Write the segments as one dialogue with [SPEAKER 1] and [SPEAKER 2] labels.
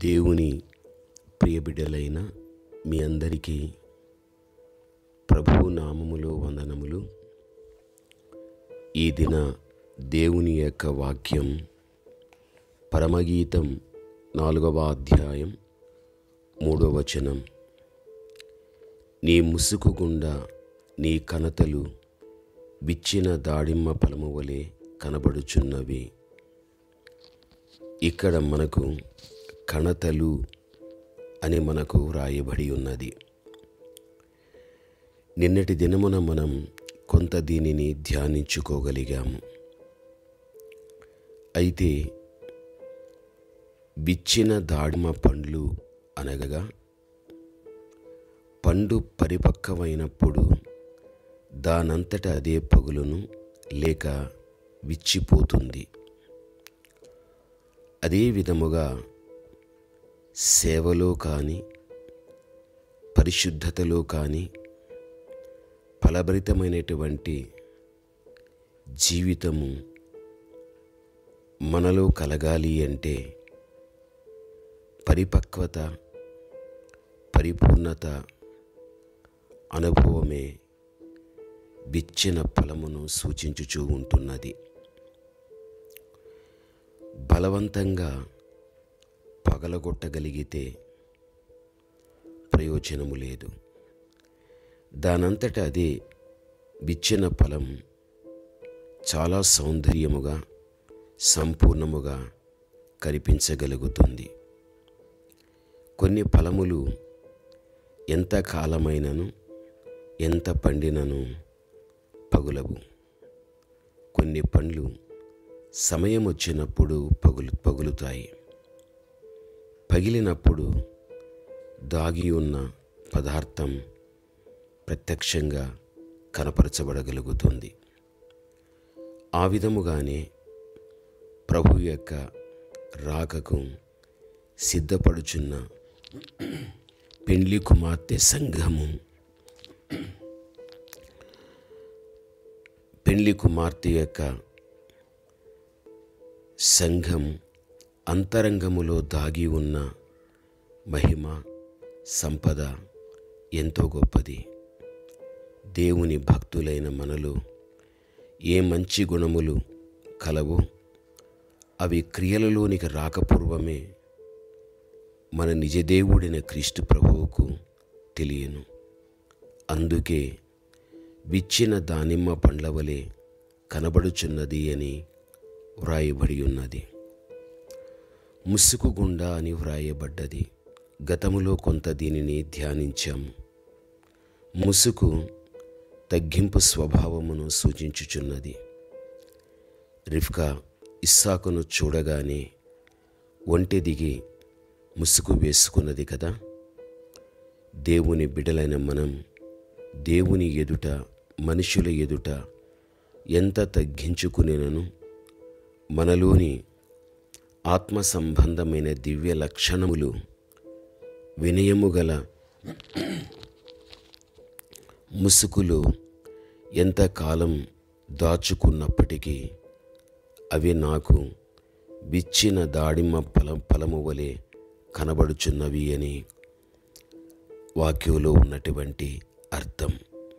[SPEAKER 1] దేవుని ప్రియబిడ్డలైన మీ అందరికీ ప్రభువు నామములో వందనములు ఈ దిన దేవుని యొక్క వాక్యం పరమగీతం నాలుగవ అధ్యాయం మూడవ వచనం నీ ముసుకు గుండా నీ కనతలు విచ్చిన దాడిమ్మ ఫలము వలె కనబడుచున్నవి ఇక్కడ మనకు కణతలు అని మనకు వ్రాయబడి ఉన్నది నిన్నటి దినమున మనం కొంత దీనిని ధ్యానించుకోగలిగాము అయితే విచ్చిన దాడిమ పండ్లు అనగా పండు పరిపక్వమైనప్పుడు దానంతట అదే పగులును లేక విచ్చిపోతుంది అదే విధముగా సేవలో కానీ పరిశుద్ధతలో కానీ ఫలభరితమైనటువంటి జీవితము మనలో కలగాలి అంటే పరిపక్వత పరిపూర్ణత అనుభవమే విచ్చిన ఫలమును సూచించుచూ ఉంటున్నది బలవంతంగా పగలగొట్టగలిగితే ప్రయోజనము లేదు దానంతట అదే విచ్చిన ఫలం చాలా సౌందర్యముగా సంపూర్ణముగా కనిపించగలుగుతుంది కొన్ని ఫలములు ఎంత కాలమైనను ఎంత పండినను పగులవు కొన్ని పండ్లు సమయం వచ్చినప్పుడు పగులు పగులుతాయి పగిలినప్పుడు దాగి ఉన్న పదార్థం ప్రత్యక్షంగా కనపరచబడగలుగుతుంది ఆ విధముగానే ప్రభు యొక్క రాకకు సిద్ధపడుచున్న పెండ్లి కుమార్తె సంఘము పెండ్లి కుమార్తె యొక్క సంఘం అంతరంగములో దాగి ఉన్న మహిమ సంపద ఎంతో గొప్పది దేవుని భక్తులైన మనలో ఏ మంచి గుణములు కలవో అవి క్రియలలోనికి రాకపూర్వమే మన నిజదేవుడైన క్రీస్తు ప్రభువుకు తెలియను అందుకే విచ్చిన దానిమ్మ పండ్ల వలె కనబడుచున్నది అని వ్రాయబడి ఉన్నది ముసుకు గుండా అని వ్రాయబడ్డది గతములో కొంత దీనిని ధ్యానించాము ముసుకు తగ్గింపు స్వభావమును సూచించుచున్నది రిఫ్కా ఇస్సాకును చూడగానే ఒంటె దిగి ముసుగు వేసుకున్నది కదా దేవుని బిడలైన మనం దేవుని ఎదుట మనుషుల ఎదుట ఎంత తగ్గించుకునేనను మనలోని ఆత్మ సంబంధమైన దివ్య లక్షణములు వినయము గల ముసుగులో ఎంతకాలం దాచుకున్నప్పటికీ అవి నాకు విచ్చిన దాడిమ్మ ఫలం ఫలము వలె కనబడుచున్నవి అని వాక్యంలో ఉన్నటువంటి అర్థం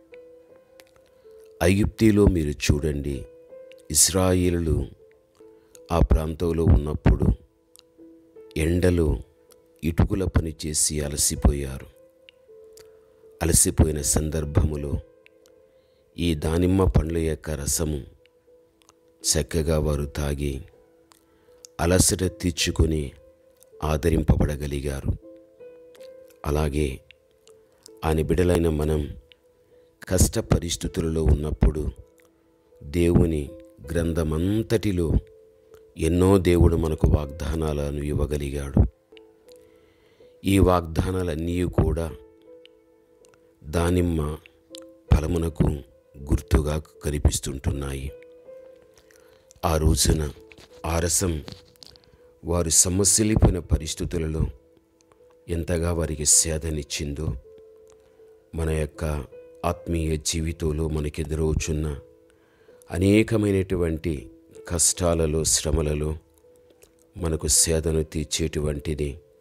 [SPEAKER 1] ఐగుప్తిలో మీరు చూడండి ఇస్రాయిలు ఆ ప్రాంతంలో ఉన్నప్పుడు ఎండలో ఇటుకుల పని చేసి అలసిపోయారు అలసిపోయిన సందర్భములో ఈ దానిమ్మ పండ్ల యొక్క రసము చక్కగా వారు తాగి అలసట తీర్చుకొని ఆదరింపబడగలిగారు అలాగే ఆయన బిడలైన మనం కష్ట పరిస్థితులలో ఉన్నప్పుడు దేవుని గ్రంథమంతటిలో ఎన్నో దేవుడు మనకు వాగ్దానాలను ఇవ్వగలిగాడు ఈ వాగ్దానాలన్నీ కూడా దానిమ్మ ఫలమునకు గుర్తుగా కనిపిస్తుంటున్నాయి ఆ రోజున ఆ రసం వారు సమస్యలిపోయిన పరిస్థితులలో ఎంతగా వారికి సేదనిచ్చిందో మన యొక్క ఆత్మీయ జీవితంలో మనకెదురవుచున్న అనేకమైనటువంటి కష్టాలలో శ్రమలలో మనకు సేదను తీర్చేటువంటిది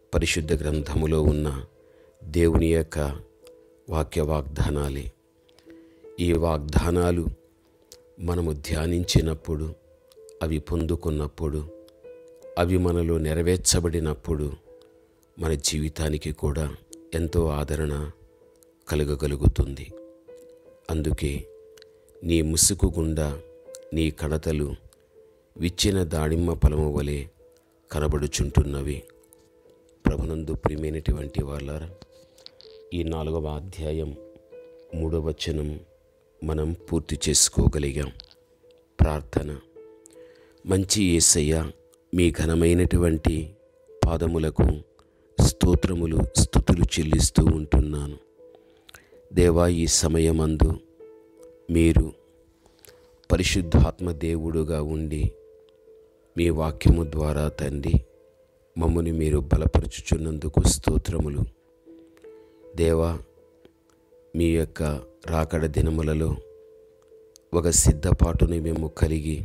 [SPEAKER 1] పరిశుద్ధ గ్రంథములో ఉన్న దేవుని యొక్క వాక్య వాగ్దానాలే ఈ వాగ్దానాలు మనము ధ్యానించినప్పుడు అవి పొందుకున్నప్పుడు అవి మనలో నెరవేర్చబడినప్పుడు మన జీవితానికి కూడా ఎంతో ఆదరణ కలుగగలుగుతుంది అందుకే నీ ముసుగు గుండా నీ కడతలు విచ్చిన దాడిమ్మ ఫలము వలె కనబడుచుంటున్నవి ప్రభునందు ప్రియమైనటువంటి వాళ్ళారా ఈ నాలుగవ అధ్యాయం మూడవ వచనం మనం పూర్తి చేసుకోగలిగాం ప్రార్థన మంచి యేసయ్య మీ ఘనమైనటువంటి పాదములకు స్తోత్రములు స్థుతులు చెల్లిస్తూ ఉంటున్నాను దేవా ఈ సమయమందు మీరు పరిశుద్ధాత్మ దేవుడుగా ఉండి మీ వాక్యము ద్వారా తండ్రి మమ్మల్ని మీరు బలపరుచుచున్నందుకు స్తోత్రములు దేవా మీ యొక్క రాకడ దినములలో ఒక సిద్ధపాటుని మేము కలిగి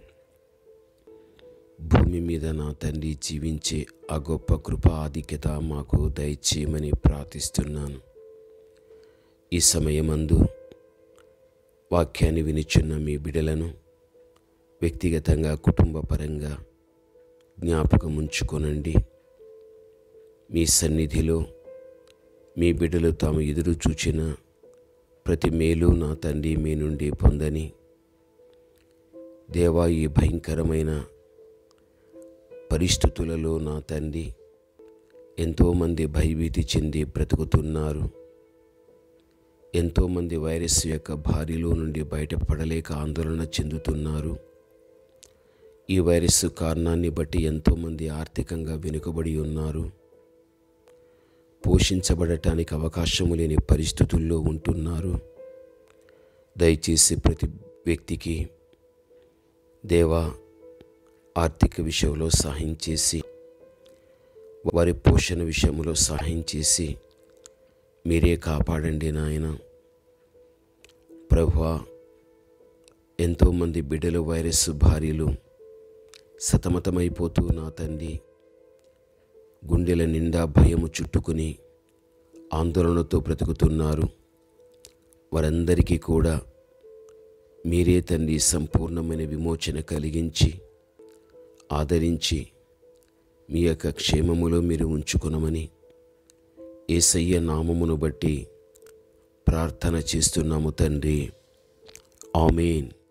[SPEAKER 1] భూమి మీద నా తండ్రి జీవించే ఆ గొప్ప కృప ఆధిక్యత మాకు దయచేయమని ప్రార్థిస్తున్నాను ఈ సమయమందు వాక్యాన్ని వినిచున్న మీ బిడలను వ్యక్తిగతంగా కుటుంబపరంగా జ్ఞాపకం ఉంచుకొనండి మీ సన్నిధిలో మీ బిడ్డలు తాము ఎదురు చూచిన ప్రతి మేలు నా తండ్రి మీ నుండి పొందని దేవా ఈ భయంకరమైన పరిస్థితులలో నా తండ్రి ఎంతోమంది భయభీతి చెంది బ్రతుకుతున్నారు ఎంతోమంది వైరస్ యొక్క బారిలో నుండి బయటపడలేక ఆందోళన చెందుతున్నారు ఈ వైరస్ కారణాన్ని బట్టి ఎంతోమంది ఆర్థికంగా వెనుకబడి ఉన్నారు పోషించబడటానికి అవకాశము లేని పరిస్థితుల్లో ఉంటున్నారు దయచేసి ప్రతి వ్యక్తికి దేవా ఆర్థిక విషయంలో సహాయం చేసి వారి పోషణ విషయంలో సహాయం చేసి మీరే కాపాడండి నాయన ప్రభువా ఎంతోమంది బిడ్డలు వైరస్ భార్యలు సతమతమైపోతూ నా తండ్రి గుండెల నిండా భయము చుట్టుకుని ఆందోళనతో బ్రతుకుతున్నారు వారందరికీ కూడా మీరే తండ్రి సంపూర్ణమైన విమోచన కలిగించి ఆదరించి మీ యొక్క క్షేమములో మీరు ఉంచుకునమని ఏసయ్య నామమును బట్టి ప్రార్థన చేస్తున్నాము తండ్రి ఆమెన్